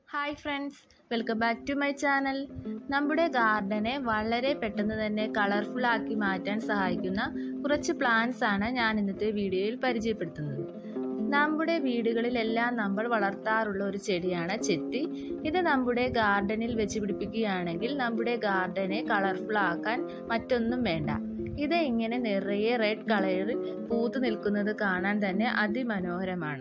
hi friends welcome back to my channel നമ്മുടെ ഗാർഡനെ വളരെ പെട്ടെന്ന് തന്നെ കളർഫുൾ ആക്കി മാറ്റാൻ സഹായിക്കുന്ന കുറച്ച് പ്ലാന്റ്സ് ആണ് ഞാൻ ഇന്നത്തെ വീഡിയോയിൽ പരിചയപ്പെടുത്തുന്നത് നമ്മുടെ വീടുകളിലെല്ലാം നമ്മൾ വളർത്താറുള്ള ഒരു ചെടിയാണ് ചെത്തി ഇത് നമ്മുടെ ഗാർഡനിൽ വെച്ച് പിടിപ്പിക്കുകയാണെങ്കിൽ നമ്മുടെ ഗാർഡനെ കളർഫുൾ ആക്കാൻ മറ്റൊന്നും വേണ്ട ഇത് ഇങ്ങനെ നിറയെ റെഡ് കളറിൽ പൂത്തു നിൽക്കുന്നത് കാണാൻ തന്നെ അതിമനോഹരമാണ്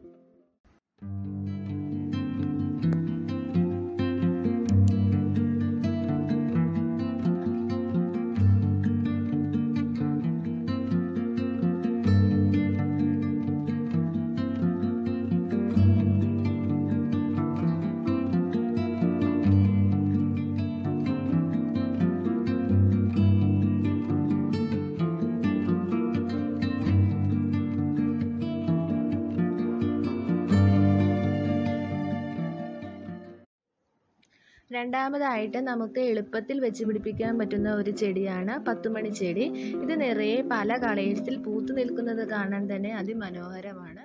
രണ്ടാമതായിട്ട് നമുക്ക് എളുപ്പത്തിൽ വെച്ച് പിടിപ്പിക്കാൻ പറ്റുന്ന ഒരു ചെടിയാണ് പത്തുമണി ചെടി ഇത് നിറയെ പല കളേഴ്സിൽ പൂത്തു നിൽക്കുന്നത് കാണാൻ തന്നെ അതിമനോഹരമാണ്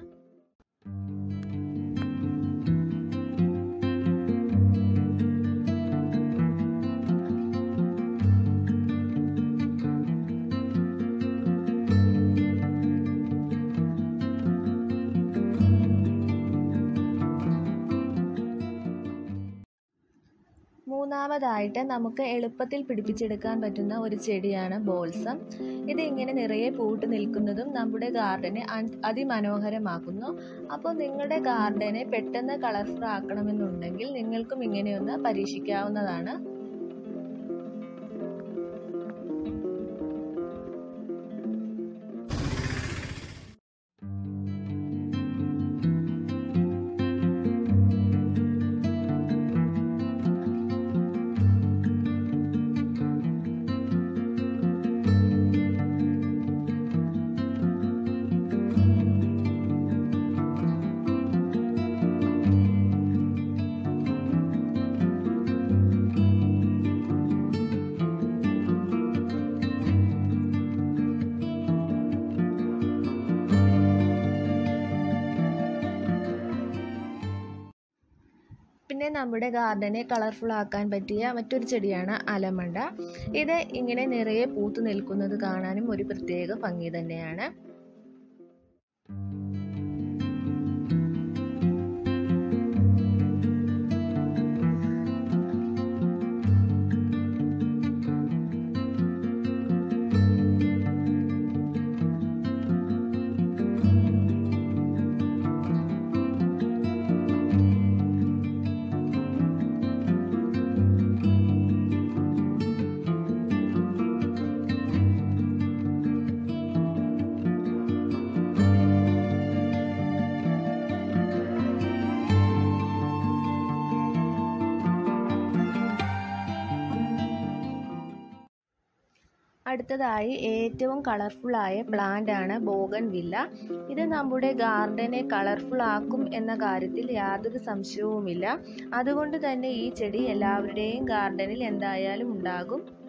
മൂന്നാമതായിട്ട് നമുക്ക് എളുപ്പത്തിൽ പിടിപ്പിച്ചെടുക്കാൻ പറ്റുന്ന ഒരു ചെടിയാണ് ബോൾസം ഇത് ഇങ്ങനെ നിറയെ പൂട്ട് നിൽക്കുന്നതും നമ്മുടെ ഗാർഡനെ അതിമനോഹരമാക്കുന്നു അപ്പോൾ നിങ്ങളുടെ ഗാർഡനെ പെട്ടെന്ന് കളർഫുൾ ആക്കണമെന്നുണ്ടെങ്കിൽ നിങ്ങൾക്കും ഇങ്ങനെയൊന്ന് പരീക്ഷിക്കാവുന്നതാണ് പിന്നെ നമ്മുടെ ഗാർഡനെ കളർഫുൾ ആക്കാൻ പറ്റിയ മറ്റൊരു ചെടിയാണ് അലമണ്ട ഇത് ഇങ്ങനെ നിറയെ പൂത്തു നിൽക്കുന്നത് കാണാനും ഒരു പ്രത്യേക ഭംഗി തന്നെയാണ് അടുത്തതായി ഏറ്റവും കളർഫുള്ളായ പ്ലാന്റ് ആണ് ബോഗൻ വില്ല ഇത് നമ്മുടെ ഗാർഡനെ കളർഫുൾ ആക്കും എന്ന കാര്യത്തിൽ യാതൊരു സംശയവുമില്ല അതുകൊണ്ട് തന്നെ ഈ ചെടി എല്ലാവരുടെയും ഗാർഡനിൽ എന്തായാലും ഉണ്ടാകും